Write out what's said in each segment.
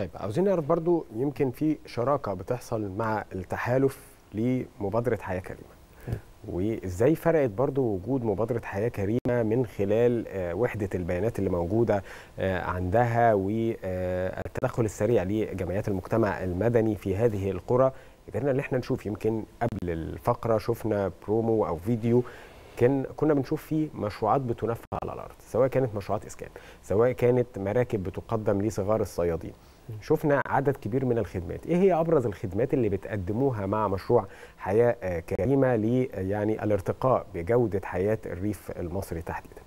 طيب عاوزين نعرف برضو يمكن في شراكه بتحصل مع التحالف لمبادره حياه كريمه وازاي فرقت برضو وجود مبادره حياه كريمه من خلال آه، وحده البيانات اللي موجوده آه، عندها والتدخل السريع لجمعيات المجتمع المدني في هذه القرى قدرنا ان احنا نشوف يمكن قبل الفقره شفنا برومو او فيديو كان كنا بنشوف فيه مشروعات بتنفذ على الارض سواء كانت مشروعات اسكان سواء كانت مراكب بتقدم لصغار الصيادين شفنا عدد كبير من الخدمات ايه هي ابرز الخدمات اللي بتقدموها مع مشروع حياه آه، كريمه ل يعني الارتقاء بجوده حياه الريف المصري تحديدا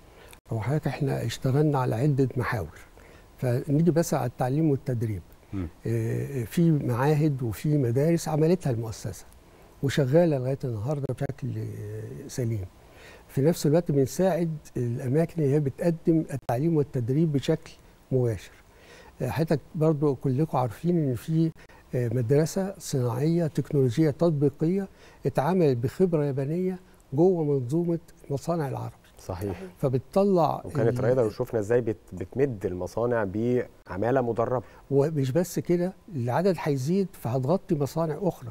هو حضرتك احنا اشتغلنا على عده محاور فنيجي بس على التعليم والتدريب مم. آه، في معاهد وفي مدارس عملتها المؤسسه وشغاله لغايه النهارده بشكل آه، سليم في نفس الوقت بنساعد الاماكن اللي هي بتقدم التعليم والتدريب بشكل مباشر آه، حضرتك برضو كلكم عارفين ان في آه، مدرسه صناعيه تكنولوجيه تطبيقيه اتعملت بخبره يابانيه جوه منظومه مصانع العرب صحيح فبتطلع وكانت ال- رايده وشفنا ازاي بت بتمد المصانع بعماله مدربه ومش بس كده العدد هيزيد فهتغطي مصانع اخرى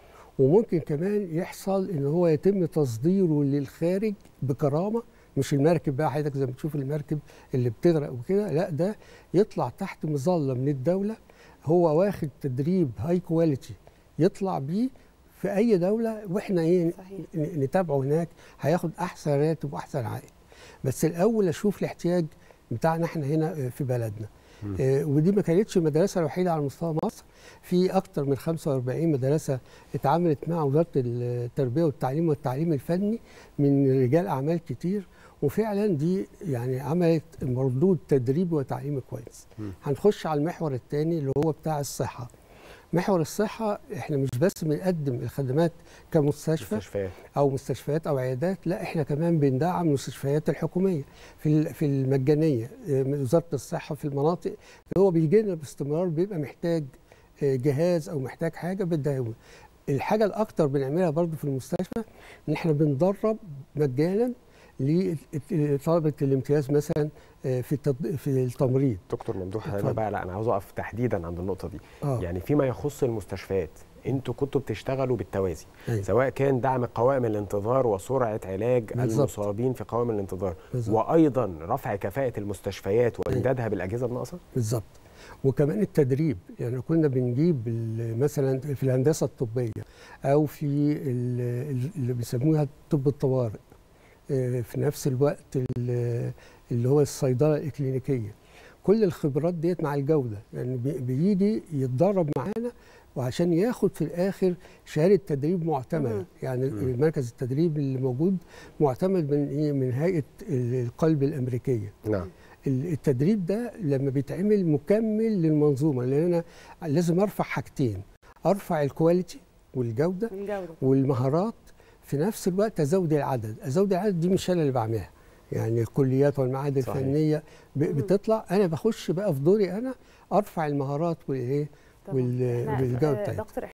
وممكن كمان يحصل ان هو يتم تصديره للخارج بكرامه مش المركب بقى حضرتك زي ما بتشوف المركب اللي بتغرق وكده لا ده يطلع تحت مظله من الدوله هو واخد تدريب هاي كواليتي يطلع بيه في اي دوله واحنا ايه صحيح. ن- نتابعه هناك هياخد احسن راتب واحسن عائد بس الاول اشوف الاحتياج بتاعنا احنا هنا في بلدنا مم. آه، ودي ما كانتش المدرسه الوحيده على مستوى مصر في اكتر من 45 مدرسه اتعاملت مع وزاره التربيه والتعليم والتعليم الفني من رجال اعمال كتير وفعلا دي يعني عملت مردود تدريبي وتعليمي كويس مم. هنخش على المحور الثاني اللي هو بتاع الصحه محور الصحه احنا مش بس بنقدم الخدمات كمستشفى مستشفيات او مستشفيات او عيادات لا احنا كمان بندعم المستشفيات الحكوميه في ال- في المجانيه آه، من وزاره الصحه في المناطق اللي هو بيجي لنا باستمرار بيبقى محتاج آه، جهاز او محتاج حاجه بندعمه الحاجه الاكتر بنعملها برضو في المستشفى ان احنا بندرب مجانا لطلبه الامتياز مثلا آه، في التط- في التمريض دكتور ممدوح انا اتفضل. بقى لا انا عاوز اقف تحديدا عند النقطه دي اه يعني فيما يخص المستشفيات انتوا كنتوا بتشتغلوا بالتوازي أيوة. سواء كان دعم قوائم الانتظار وسرعه علاج بالظبط. المصابين في قوائم الانتظار بالظبط. وايضا رفع كفاءه المستشفيات وامدادها بالاجهزه الناقصه بالظبط وكمان التدريب يعني كنا بنجيب ال- مثلا في الهندسه الطبيه او في ال- ال- اللي بيسموها طب الطوارئ آه، في نفس الوقت ال- اللي هو الصيدله الاكلينيكيه كل الخبرات ديت مع الجوده يعني بي- بيجي يتدرب معانا وعشان ياخد في الاخر شهاده تدريب معتمده مم. يعني مم. مركز التدريب اللي موجود معتمد من ايه من هيئه القلب الامريكيه نعم ال- التدريب ده لما بيتعمل مكمل للمنظومه لان انا لازم ارفع حاجتين ارفع الكواليتي والجوده الجوده والمهارات في نفس الوقت ازود العدد ازود العدد دي مش انا اللي بعملها يعني الكليات والمعاهد صحيح. الفنيه ب- مم. بتطلع انا بخش بقى في دوري انا ارفع المهارات والايه طبعاً. وال- إحنا- والجودة آه، بتاعتها. دكتور